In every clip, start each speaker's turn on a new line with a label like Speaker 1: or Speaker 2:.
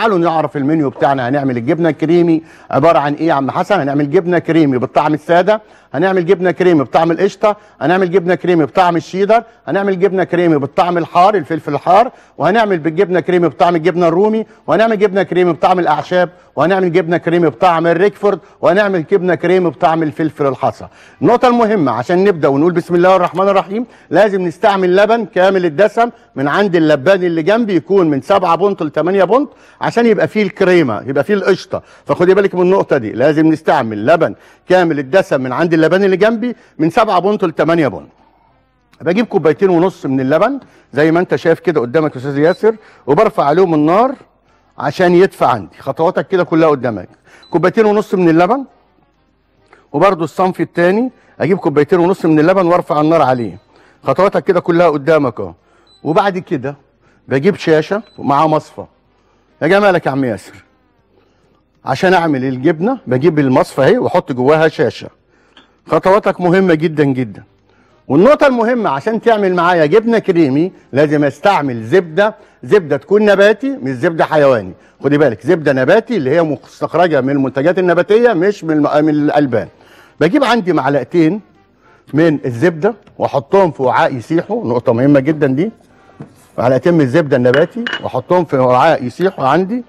Speaker 1: تعالوا نعرف المنيو بتاعنا هنعمل الجبنه الكريمي عباره عن ايه يا عم حسن هنعمل جبنه كريمي بالطعم الساده هنعمل جبنه كريمي بطعم القشطه هنعمل جبنه كريمي بطعم الشيدر هنعمل جبنه كريمي بالطعم الحار الفلفل الحار وهنعمل بالجبنه كريمي بطعم الجبنه الرومي وهنعمل جبنه كريمي بطعم الاعشاب وهنعمل جبنه كريمي بطعم الريكفورد وهنعمل جبنه كريمي بطعم الفلفل الحصى النقطه المهمه عشان نبدا ونقول بسم الله الرحمن الرحيم لازم نستعمل لبن كامل الدسم من عند اللبان اللي جنبي يكون من 7 بونت ل 8 بونت عشان يبقى فيه الكريمه يبقى فيه القشطه فخدي بالك من النقطه دي لازم نستعمل لبن كامل الدسم من عند اللبان اللي جنبي من 7 بونت ل 8 بونت بجيب كوبايتين ونص من اللبن زي ما انت شايف كده قدامك يا استاذ ياسر وبرفع عليهم النار عشان يدفع عندي خطواتك كده كلها قدامك كوبايتين ونص من اللبن وبرده الصنف الثاني اجيب كوبايتين ونص من اللبن وارفع النار عليه خطواتك كده كلها قدامك اهو وبعد كده بجيب شاشه مع مصفى يا جمالك يا عم ياسر عشان اعمل الجبنه بجيب المصفى اهي واحط جواها شاشه خطواتك مهمه جدا جدا والنقطة المهمة عشان تعمل معايا جبنة كريمي لازم استعمل زبدة زبدة تكون نباتي مش زبدة حيواني خدي بالك زبدة نباتي اللي هي مستخرجة من المنتجات النباتية مش من الم- من الألبان بجيب عندي معلقتين من الزبدة واحطهم في وعاء يسيحوا نقطة مهمة جدا دي معلقتين من الزبدة النباتي واحطهم في وعاء يسيحوا عندي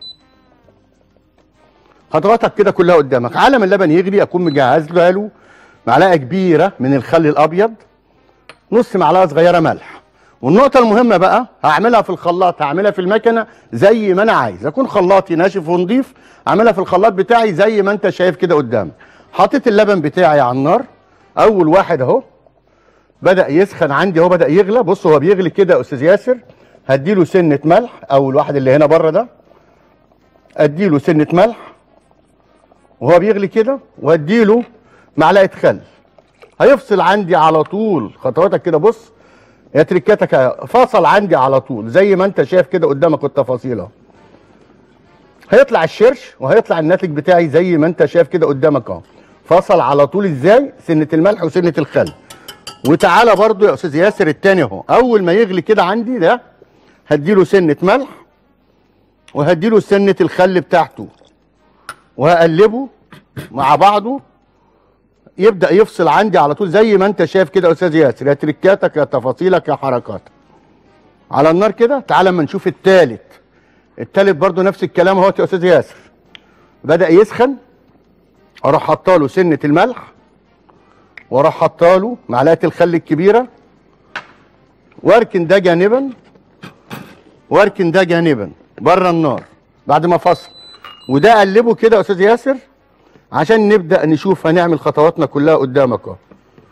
Speaker 1: خطواتك كده كلها قدامك على ما اللبن يغلي اكون مجهز له معلقه كبيره من الخل الابيض نص معلقه صغيره ملح والنقطة المهمة بقى هعملها في الخلاط هعملها في المكنة زي ما أنا عايز أكون خلاطي ناشف ونضيف أعملها في الخلاط بتاعي زي ما أنت شايف كده قدامك حطيت اللبن بتاعي على النار أول واحد أهو بدأ يسخن عندي أهو بدأ يغلى بص هو بيغلي كده يا أستاذ ياسر هديله سنة ملح أول واحد اللي هنا بره ده أديله سنة ملح وهو بيغلي كده واديله معلقه خل هيفصل عندي على طول خطواتك كده بص يا تركاتك أهي. فصل عندي على طول زي ما انت شايف كده قدامك التفاصيل اهو هيطلع الشرش وهيطلع الناتج بتاعي زي ما انت شايف كده قدامك اهو فصل على طول ازاي سنه الملح وسنه الخل وتعالى برضو يا استاذ ياسر التاني اهو اول ما يغلي كده عندي ده هديله سنه ملح وهديله سنه الخل بتاعته وهقلبه مع بعضه يبدا يفصل عندي على طول زي ما انت شايف كده يا استاذ ياسر يا تركاتك يا تفاصيلك يا حركاتك على النار كده تعال اما نشوف التالت التالت برضو نفس الكلام اهو يا استاذ ياسر بدا يسخن اروح حاطاله سنه الملح واروح حاطاله معلقه الخل الكبيره واركن ده جانبا واركن ده جانبا بره النار بعد ما فصل وده اقلبه كده يا استاذ ياسر عشان نبدا نشوف هنعمل خطواتنا كلها قدامك اهو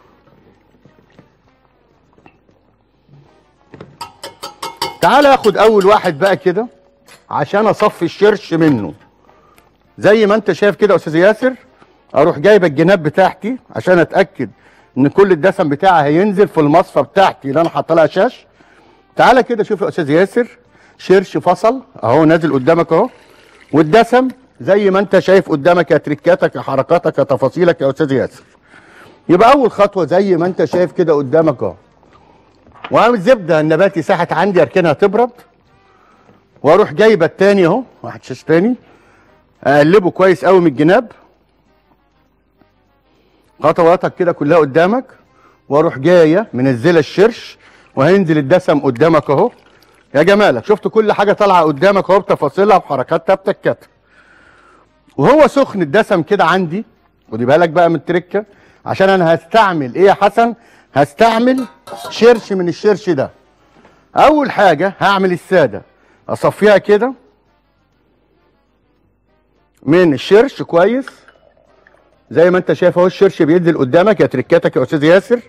Speaker 1: تعال اخد اول واحد بقى كده عشان اصفي الشرش منه زي ما انت شايف كده يا استاذ ياسر اروح جايب الجناب بتاعتي عشان اتاكد ان كل الدسم بتاعها هينزل في المصفى بتاعتي اللي انا حاطه لها شاش تعالى كده شوف يا استاذ ياسر شرش فصل اهو نازل قدامك اهو والدسم زي ما انت شايف قدامك يا تركاتك يا حركاتك يا تفاصيلك يا استاذ ياسر يبقى اول خطوه زي ما انت شايف كده قدامك اهو وقام الزبده النباتي ساحت عندي اركنها تبرد واروح جايبه التاني اهو واحد شاش تاني اقلبه كويس قوي من الجناب خطواتك كده كلها قدامك واروح جايه منزله الشرش وهينزل الدسم قدامك اهو يا جمالك شفت كل حاجه طالعه قدامك اهو بتفاصيلها بحركاتها بتكاتها وهو سخن الدسم كده عندي خدي بالك بقى من التركه عشان انا هستعمل ايه يا حسن هستعمل شرش من الشرش ده اول حاجه هعمل الساده اصفيها كده من الشرش كويس زي ما انت شايف اهو الشرش بينزل قدامك يا تركاتك يا استاذ ياسر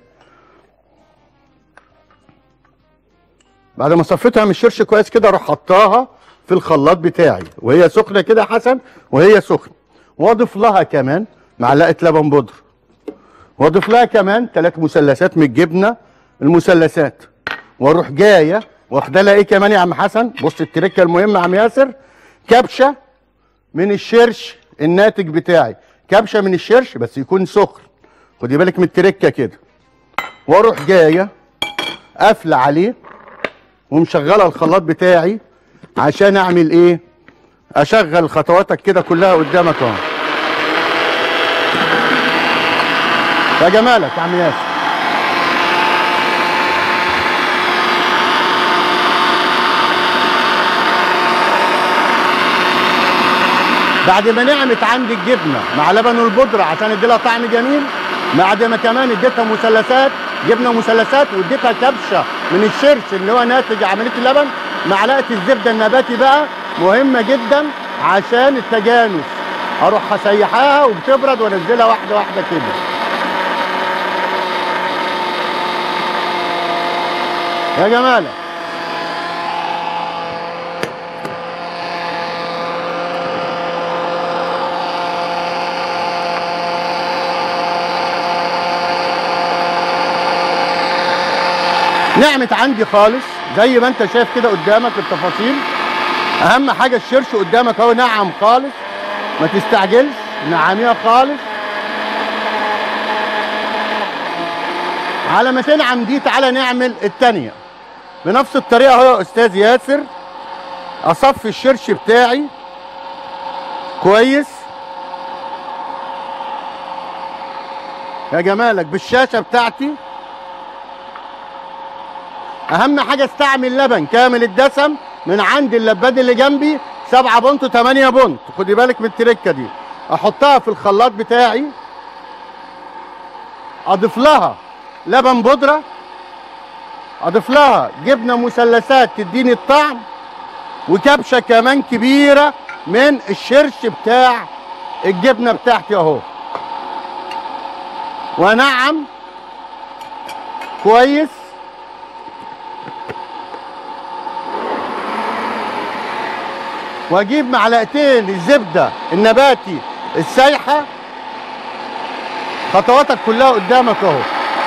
Speaker 1: بعد ما صفيتها من الشرش كويس كده اروح حطاها في الخلاط بتاعي وهي سخنه كده يا حسن وهي سخنه واضيف لها كمان معلقه لبن بودر واضيف لها كمان ثلاث مثلثات من الجبنه المثلثات واروح جايه واخده لها ايه كمان يا عم حسن بص التركه المهمه يا عم ياسر كبشه من الشرش الناتج بتاعي كبشه من الشرش بس يكون سخن خدي بالك من التركه كده واروح جايه قافله عليه ومشغله الخلاط بتاعي عشان اعمل ايه اشغل خطواتك كده كلها قدامك اهو يا جمالك يا عم ياسر بعد ما نعمت عندي الجبنه مع لبن البودره عشان ادي لها طعم جميل بعد ما كمان اديتها مثلثات جبنه مثلثات واديتها كبشه من الشرش اللي هو ناتج عمليه اللبن معلقه الزبده النباتي بقى مهمه جدا عشان التجانس اروح اسيحها وبتبرد وانزلها واحده واحده كده يا جمالك نعمت عندي خالص زي ما انت شايف كده قدامك التفاصيل اهم حاجه الشرش قدامك اهو نعم خالص ما تستعجلش نعميها خالص على ما تنعم دي تعالى نعمل التانية بنفس الطريقه اهو يا استاذ ياسر اصفي الشرش بتاعي كويس يا جمالك بالشاشه بتاعتي اهم حاجه استعمل لبن كامل الدسم من عند اللباد اللي جنبي 7 بونت و8 بونت خدي بالك من التركه دي احطها في الخلاط بتاعي اضيف لها لبن بودره اضيف لها جبنه مثلثات تديني الطعم وكبشه كمان كبيره من الشرش بتاع الجبنه بتاعتي اهو وانعم كويس واجيب معلقتين الزبده النباتي السايحه خطواتك كلها قدامك اهو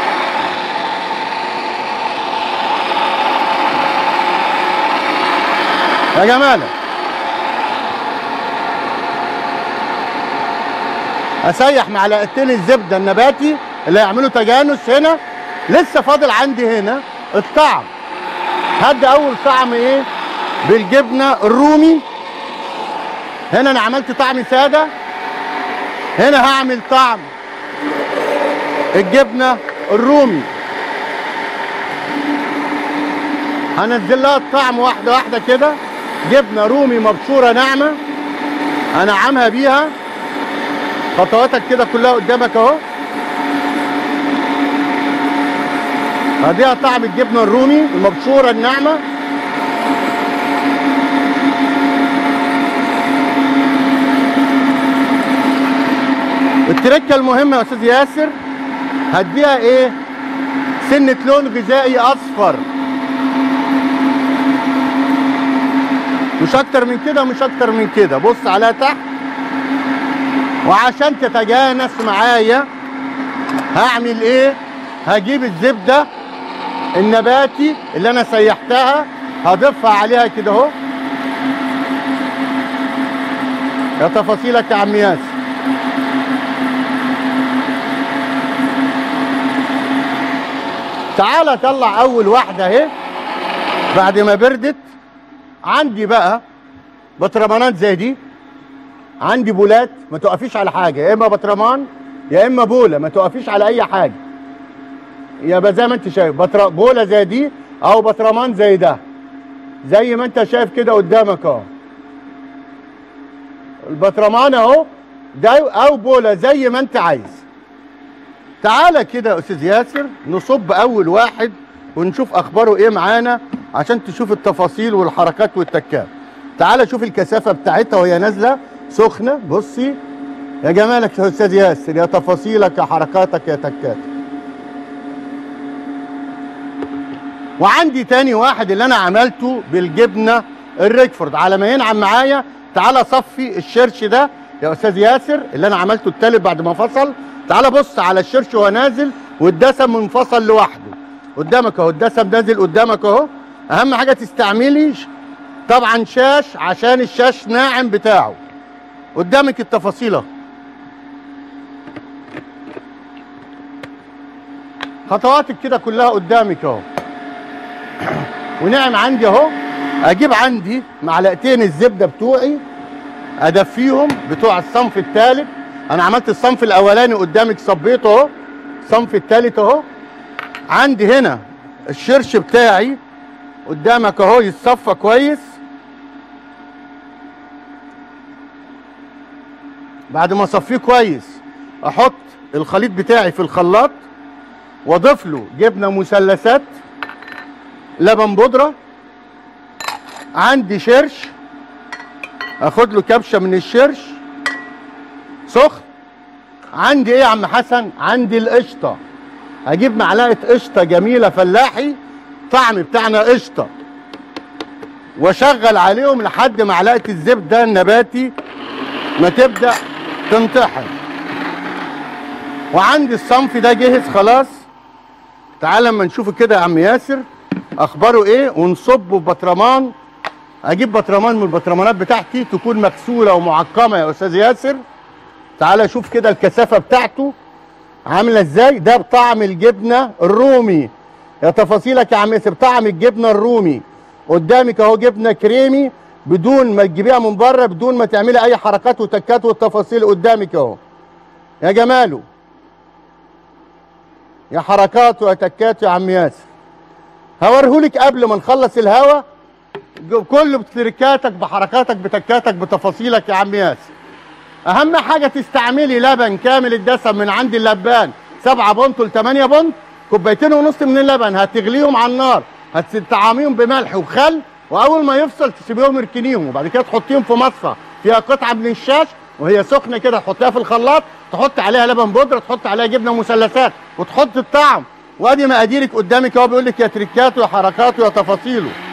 Speaker 1: يا جماله اسيح معلقتين الزبده النباتي اللي هيعملوا تجانس هنا لسه فاضل عندي هنا الطعم هدي اول طعم ايه بالجبنه الرومي هنا انا عملت طعم ساده هنا هعمل طعم الجبنه الرومي هنزل لها الطعم واحده واحده كده جبنه رومي مبشوره ناعمه انعمها بيها خطواتك كده كلها قدامك اهو هديها طعم الجبنه الرومي المبشوره الناعمه التركه المهمه يا استاذ ياسر هديها ايه سنه لون غذائي اصفر مش اكتر من كده مش اكتر من كده بص عليها تحت وعشان تتجانس معايا هعمل ايه هجيب الزبده النباتي اللي انا سيحتها هضيفها عليها كده اهو يا تفاصيلك يا عم ياسر تعالى طلع اول واحده اهي بعد ما بردت عندي بقى بطرمانات زي دي عندي بولات ما توقفيش على حاجه يا اما بطرمان يا اما بوله ما توقفيش على اي حاجه يبقى زي ما انت شايف بطر... بوله زي دي او بطرمان زي ده زي ما انت شايف كده قدامك اهو البطرمان اهو ده او بوله زي ما انت عايز تعالى كده يا استاذ ياسر نصب اول واحد ونشوف اخباره ايه معانا عشان تشوف التفاصيل والحركات والتكات تعالى شوف الكثافه بتاعتها وهي نازله سخنه بصي يا جمالك يا استاذ ياسر يا تفاصيلك يا حركاتك يا تكاتك وعندي تاني واحد اللي انا عملته بالجبنه الريكفورد على ما ينعم معايا تعالى صفي الشرش ده يا استاذ ياسر اللي انا عملته التالت بعد ما فصل تعالى بص على الشرش وهو نازل والدسم منفصل لوحده قدامك اهو الدسم نازل قدامك اهو اهم حاجه تستعملي طبعا شاش عشان الشاش ناعم بتاعه قدامك التفاصيل اهو خطواتك كده كلها قدامك اهو ونعم عندي اهو اجيب عندي معلقتين الزبده بتوعي ادفيهم بتوع الصنف الثالث انا عملت الصنف الاولاني قدامك صبيته اهو الصنف الثالث اهو عندي هنا الشرش بتاعي قدامك اهو يتصفى كويس بعد ما اصفيه كويس احط الخليط بتاعي في الخلاط واضيف له جبنه مثلثات لبن بودره عندي شرش اخد له كبشه من الشرش سخن عندي ايه يا عم حسن عندي القشطه هجيب معلقه قشطه جميله فلاحي طعم بتاعنا قشطه واشغل عليهم لحد معلقه الزبده النباتي ما تبدا تنطحن وعندي الصنف ده جهز خلاص تعال اما نشوفه كده يا عم ياسر اخباره ايه ونصبه في بطرمان اجيب بطرمان من البطرمانات بتاعتي تكون مغسوله ومعقمه يا استاذ ياسر تعال شوف كده الكثافه بتاعته عامله ازاي ده بطعم الجبنه الرومي يا تفاصيلك يا عم ياسر طعم الجبنه الرومي قدامك اهو جبنه كريمي بدون ما تجيبيها من بره بدون ما تعملي اي حركات وتكات والتفاصيل قدامك اهو يا جماله يا حركات وتكات يا عم ياسر هوريهولك قبل ما نخلص الهوا كل بتركاتك بحركاتك بتكاتك بتفاصيلك يا عم ياسر اهم حاجه تستعملي لبن كامل الدسم من عند اللبان 7 بونت ل 8 بونت كوبايتين ونص من اللبن هتغليهم على النار هتطعميهم بملح وخل واول ما يفصل تسيبيهم يركنيهم وبعد كده تحطيهم في مصفى فيها قطعه من الشاش وهي سخنه كده تحطيها في الخلاط تحط عليها لبن بودره تحط عليها جبنه مثلثات وتحط الطعم وادي مقاديرك قدامك اهو بيقول لك يا تريكاته يا حركاته يا تفاصيله